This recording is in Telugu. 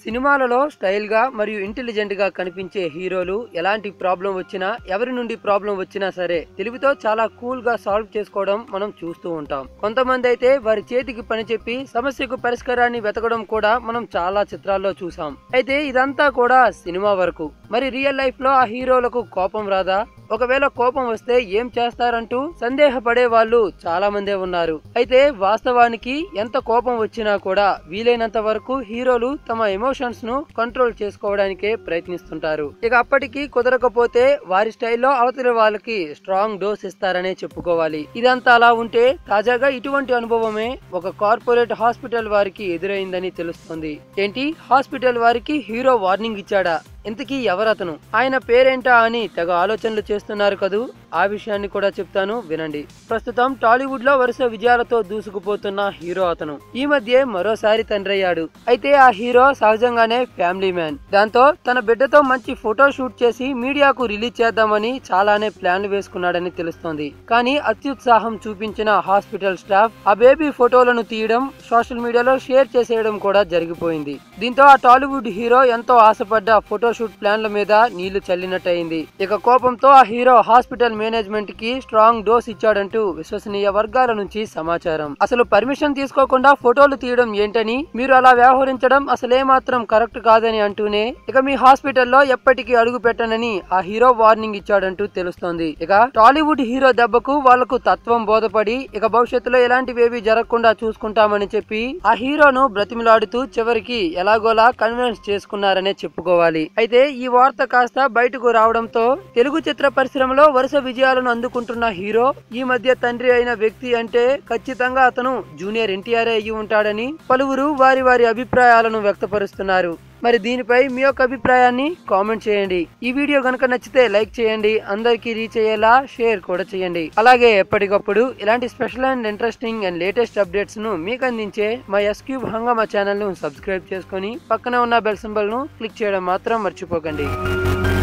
సినిమాలలో స్టైల్ గా మరియు ఇంటెలిజెంట్ గా కనిపించే హీరోలు ఎలాంటి ప్రాబ్లం వచ్చినా ఎవరి నుండి ప్రాబ్లం వచ్చినా సరే తెలివితో చాలా కూల్ గా సాల్వ్ చేసుకోవడం మనం చూస్తూ ఉంటాం కొంతమంది అయితే వారి చేతికి పని చెప్పి సమస్యకు పరిష్కారాన్ని వెతకడం కూడా మనం చాలా చిత్రాల్లో చూసాం అయితే ఇదంతా కూడా సినిమా వరకు మరి రియల్ లైఫ్ లో ఆ హీరోలకు కోపం రాదా ఒకవేళ కోపం వస్తే ఏం చేస్తారంటూ సందేహపడే వాళ్ళు చాలా మందే ఉన్నారు అయితే వాస్తవానికి ఎంత కోపం వచ్చినా కూడా వీలైనంత వరకు హీరోలు తమ ఎమోషన్స్ ను కంట్రోల్ చేసుకోవడానికే ప్రయత్నిస్తుంటారు ఇక అప్పటికి కుదరకపోతే వారి స్టైల్లో అవతలి వాళ్ళకి స్ట్రాంగ్ డోస్ ఇస్తారనే చెప్పుకోవాలి ఇదంతా అలా ఉంటే తాజాగా ఇటువంటి అనుభవమే ఒక కార్పొరేట్ హాస్పిటల్ వారికి ఎదురైందని తెలుస్తుంది ఏంటి హాస్పిటల్ వారికి హీరో వార్నింగ్ ఇచ్చాడా ఇంతకీ ఎవరతను ఆయన పేరేంటా అని తెగ ఆలోచనలు చేస్తున్నారు కదూ ఆ విషయాన్ని కూడా చెప్తాను వినండి ప్రస్తుతం టాలీవుడ్ లో వరుస విజయాలతో దూసుకుపోతున్న హీరో అతను ఈ మధ్య మరోసారి తండ్రి అయ్యాడు అయితే ఆ హీరో సహజంగానే ఫ్యామిలీ మ్యాన్ దాంతో తన బిడ్డతో మంచి ఫోటో షూట్ చేసి మీడియాకు రిలీజ్ చేద్దామని చాలానే ప్లాన్లు వేసుకున్నాడని తెలుస్తోంది కానీ అత్యుత్సాహం చూపించిన హాస్పిటల్ స్టాఫ్ ఆ బేబీ ఫోటోలను తీయడం సోషల్ మీడియాలో షేర్ చేసేయడం కూడా జరిగిపోయింది దీంతో ఆ టాలీవుడ్ హీరో ఎంతో ఆశపడ్డ ఫోటోషూట్ ప్లాన్ల మీద నీళ్లు చల్లినట్టయింది ఇక కోపంతో ఆ హీరో హాస్పిటల్ మేనేజ్మెంట్ కి స్ట్రాంగ్ డోస్ ఇచ్చాడంటూ విశ్వసనీయ వర్గాల నుంచి సమాచారం అసలు పర్మిషన్ తీసుకోకుండా ఫోటోలు తీయడం ఏంటని మీరు అలా వ్యవహరించడం అసలే మాత్రం కరెక్ట్ కాదని అంటూనే ఇక మీ హాస్పిటల్లో ఎప్పటికీ అడుగు పెట్టనని ఆ హీరో వార్నింగ్ ఇచ్చాడంటూ తెలుస్తోంది ఇక టాలీవుడ్ హీరో దెబ్బకు వాళ్లకు తత్వం బోధపడి ఇక భవిష్యత్తులో ఎలాంటివేవి జరగకుండా చూసుకుంటామని చెప్పి ఆ హీరోను బ్రతిమిలాడుతూ చివరికి ఎలాగోలా కన్విన్స్ చేసుకున్నారనే చెప్పుకోవాలి అయితే ఈ వార్త కాస్త బయటకు రావడంతో తెలుగు చిత్ర పరిశ్రమలో వరుస విజయాలను అందుకుంటున్న హీరో ఈ మధ్య తండ్రి అయిన వ్యక్తి అంటే ఖచ్చితంగా అతను జూనియర్ ఎన్టీఆర్ అయ్యి ఉంటాడని పలువురు వారి వారి అభిప్రాయాలను వ్యక్తపరుస్తున్నారు మరి దీనిపై మీ యొక్క అభిప్రాయాన్ని కామెంట్ చేయండి ఈ వీడియో కనుక నచ్చితే లైక్ చేయండి అందరికీ రీచ్ అయ్యేలా షేర్ కూడా చేయండి అలాగే ఎప్పటికప్పుడు ఇలాంటి special and interesting and latest updates ను మీకు అందించే మా ఎస్క్యూబ్ హంగామా ఛానల్ ను సబ్స్క్రైబ్ చేసుకొని పక్కనే ఉన్న బెల్ సింబల్ ను క్లిక్ చేయడం మాత్రం మర్చిపోకండి